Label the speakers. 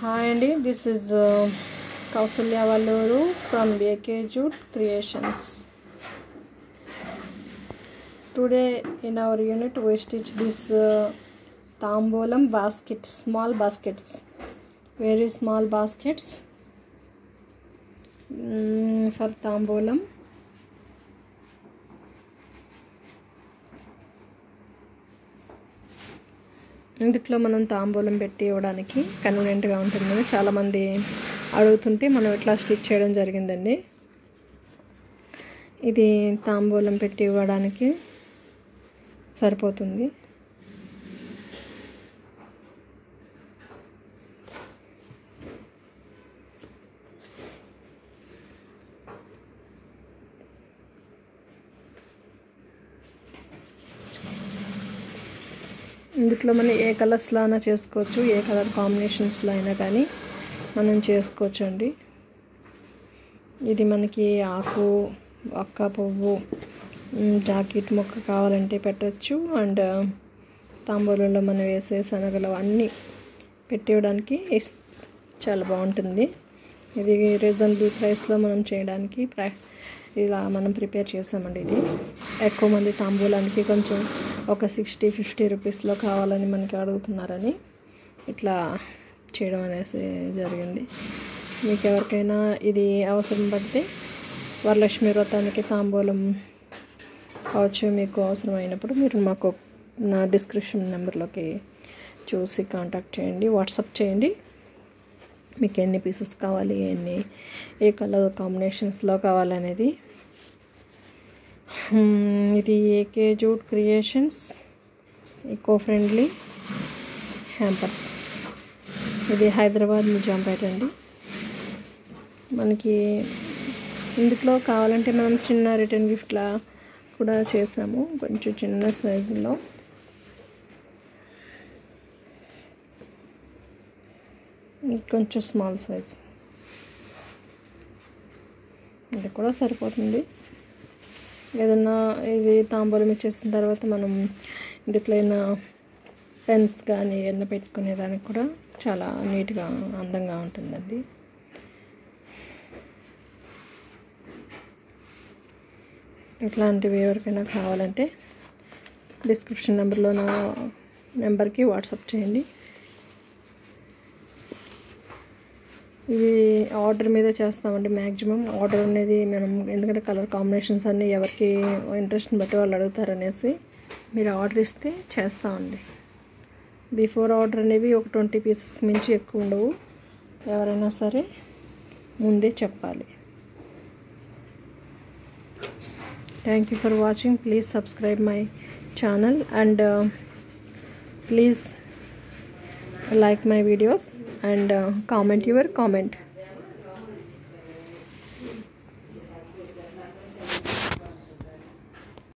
Speaker 1: hi అండి this is Kousalya Valluru from BK jute creations today in our unit we stitch this uh, తాంబూలం basket small baskets very small baskets mm, for తాంబూలం ఇందులో మనం తాంబూలం పెట్టి ఇవ్వడానికి కన్వీనియంట్గా ఉంటుందని చాలామంది అడుగుతుంటే మనం ఇట్లా స్టిచ్ చేయడం జరిగిందండి ఇది తాంబూలం పెట్టి ఇవ్వడానికి సరిపోతుంది ఇందులో మనం ఏ కలర్స్లో అయినా చేసుకోవచ్చు ఏ కలర్ కాంబినేషన్స్లో అయినా కానీ మనం చేసుకోవచ్చు అండి ఇది మనకి ఆకు ఒక్క పువ్వు జాకెట్ మొక్క కావాలంటే పెట్టచ్చు అండ్ తాంబూలంలో మనం వేసే శనగలు అన్నీ పెట్టివ్వడానికి చాలా బాగుంటుంది ఇది రీజనబుల్ ప్రైస్లో మనం చేయడానికి ప్రా ఇలా మనం ప్రిపేర్ చేసామండి ఇది ఎక్కువ మంది తాంబూలానికి కొంచెం ఒక సిక్స్టీ ఫిఫ్టీ రూపీస్లో కావాలని మనకి అడుగుతున్నారని ఇట్లా చేయడం అనేసి జరిగింది మీకు ఎవరికైనా ఇది అవసరం పడితే వరలక్ష్మి వ్రతానికి తాంబూలం కావచ్చు మీకు అవసరం అయినప్పుడు మీరు మాకు నా డిస్క్రిప్షన్ నెంబర్లోకి చూసి కాంటాక్ట్ చేయండి వాట్సాప్ చేయండి మీకు ఎన్ని పీసెస్ కావాలి ఎన్ని ఏ కలర్ కాంబినేషన్స్లో కావాలనేది ఇది AK jute creations eco friendly hampers ఇది హైదరాబాద్ నిజాంపేట అండి మనకి ఇందులో కావాలంటే మనం చిన్న రిటర్న్ గిఫ్ట్లా కూడా చేసాము కొంచెం చిన్న సైజులో కొంచెం స్మాల్ సైజ్ ఇది కూడా సరిపోతుంది ఏదన్నా ఇది తాంబూలం ఇచ్చేసిన తర్వాత మనం ఇందులో పెన్స్ కానీ ఎన్న పెట్టుకునేదానికి కూడా చాలా నీట్గా అందంగా ఉంటుందండి ఇట్లాంటివి ఎవరికైనా కావాలంటే డిస్క్రిప్షన్ నెంబర్లో నా నెంబర్కి వాట్సాప్ చేయండి ఇవి ఆర్డర్ మీద చేస్తామండి మ్యాక్సిమం ఆర్డర్ అనేది మనం ఎందుకంటే కలర్ కాంబినేషన్స్ అన్నీ ఎవరికి ఇంట్రెస్ట్ని బట్టి వాళ్ళు అడుగుతారనేసి మీరు ఆర్డర్ ఇస్తే చేస్తామండి బిఫోర్ ఆర్డర్ అనేవి ఒక ట్వంటీ పీసెస్ మించి ఎక్కువ ఉండవు ఎవరైనా సరే ముందే చెప్పాలి thank you for watching please subscribe my channel and please like my videos and uh, comment your comment